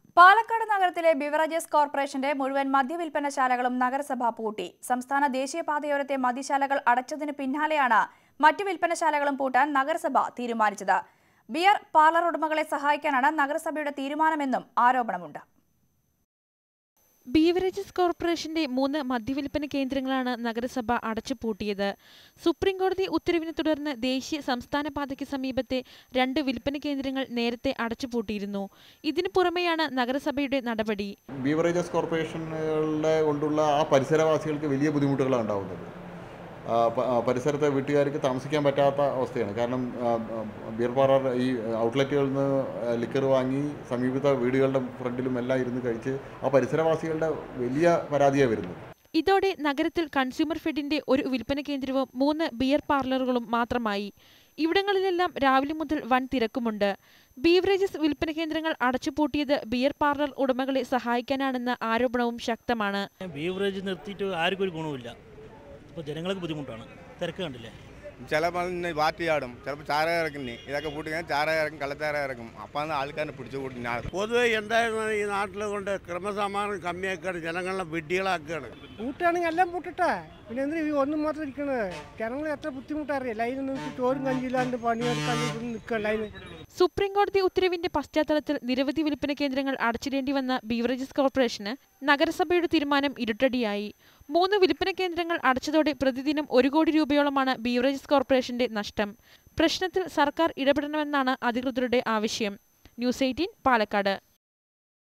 പാലക്കാട് നഗരത്തിലെ ബിവറേജസ് കോർപ്പറേഷന്റെ മുഴുവൻ മദ്യവിൽപ്പനശാലകളും നഗരസഭ പൂട്ടി സംസ്ഥാന ദേശീയപാതയോരത്തെ മദ്യശാലകൾ അടച്ചതിന് പിന്നാലെയാണ് മറ്റു വിൽപ്പനശാലകളും പൂട്ടാൻ നഗരസഭ തീരുമാനിച്ചത് ബിയർ പാർലർ ഉടമകളെ സഹായിക്കാനാണ് നഗരസഭയുടെ തീരുമാനമെന്നും ആരോപണമുണ്ട് ബീവറേജസ് കോർപ്പറേഷന്റെ മൂന്ന് മദ്യവിൽപ്പന കേന്ദ്രങ്ങളാണ് നഗരസഭ അടച്ചുപൂട്ടിയത് സുപ്രീം കോടതി ഉത്തരവിനെ തുടർന്ന് ദേശീയ സംസ്ഥാന പാതയ്ക്ക് സമീപത്തെ രണ്ട് വിൽപ്പന കേന്ദ്രങ്ങൾ നേരത്തെ അടച്ചുപൂട്ടിയിരുന്നു ഇതിനു പുറമെയാണ് നഗരസഭയുടെ നടപടി ബീവറേജസ് കോർപ്പറേഷനുകളുടെ കൊണ്ടുള്ള ആ പരിസരവാസികൾക്ക് വലിയ ബുദ്ധിമുട്ടുകളാണ് ഉണ്ടാകുന്നത് ആ, പ- ആ, പരിസരത്തെ വീട്ടുകാർക്ക് താമസിക്കാൻ പറ്റാത്ത അവസ്ഥയാണ് കാരണം ആ, ആ, ബിയർ പാർലർ ഈ ഔട്ട്ലെറ്റുകളിൽ നിന്ന് ലിക്കർ വാങ്ങി സമീപത്തെ വീടുകളുടെ ഫ്രണ്ടിലും എല്ലാം ഇരുന്ന് കഴിച്ച് ആ പരിസരവാസികളുടെ വലിയ പരാതിയാണ് വരുന്നത് ഇതോടെ നഗരത്തിൽ കൺസ്യൂമർ ഫെഡിന്റെ ഒരു വിൽപ്പന കേന്ദ്രവും മൂന്ന് ബിയർ പാർലറുകളും മാത്രമായി ഇവിടങ്ങളിലെല്ലാം രാവിലെ മുതൽ വൻ തിരക്കുമുണ്ട് ബീവറേജസ് വിൽപ്പന കേന്ദ്രങ്ങൾ അടച്ചുപൂട്ടിയത് ബിയർ പാർലർ ഉടമകളെ സഹായിക്കാനാണെന്ന ആരോപണവും ശക്തമാണ് ബീവറേജ് നിർത്തിയിട്ട് ആർക്കും ഒരു ഗുണവുമില്ല അപ്പോൾ ജനങ്ങൾക്ക് ബുദ്ധിമുട്ടാണ് തിരക്ക് കണ്ടില്ലേ ചിലപ്പോൾ ബാറ്റ് ചാടും ചിലപ്പോൾ ചാര ഇറക്കുന്നേ ഇതൊക്കെ പൂട്ടി കഴിഞ്ഞാൽ ചാര ഇറക്കും കള്ളച്ചാര ഇറക്കും അപ്പം ആൾക്കാരെ പിടിച്ചു കൂട്ടി ഞാൻ പൊതുവെ എന്തായിരുന്നു ഈ നാട്ടിൽ കൊണ്ട് ക്രമസമാധാനം കമ്മിയാക്കാണ് ജനങ്ങളെ വിഡ്ഢികളാക്കുകയാണ് പൂട്ടാണെങ്കിൽ എല്ലാം പൂട്ടട്ടെ പിന്നെ എന്തിനാ ഈ ഒന്നും മാത്രം ഇരിക്കണത് ജനങ്ങൾ എത്ര ബുദ്ധിമുട്ടറിയാം ലൈനിൽ നിന്ന് ചോറും കഞ്ചില്ലാണ്ട് പണിയെടുക്കാൻ നിൽക്കുക ലൈന് സുപ്രീം കോടതി ഉത്തരവിന്റെ പശ്ചാത്തലത്തിൽ നിരവധി വിൽപ്പന കേന്ദ്രങ്ങൾ അടച്ചിടേണ്ടി വന്ന ബീവറേജസ് കോർപ്പറേഷന് നഗരസഭയുടെ തീരുമാനം ഇരുട്ടടിയായി മൂന്ന് വിൽപ്പന കേന്ദ്രങ്ങൾ അടച്ചതോടെ പ്രതിദിനം ഒരു കോടി രൂപയോളമാണ് ബീവറേജസ് കോർപ്പറേഷന്റെ നഷ്ടം പ്രശ്നത്തിൽ സർക്കാർ ഇടപെടണമെന്നാണ് അധികൃതരുടെ ആവശ്യം ന്യൂസ് എയ്റ്റീൻ പാലക്കാട്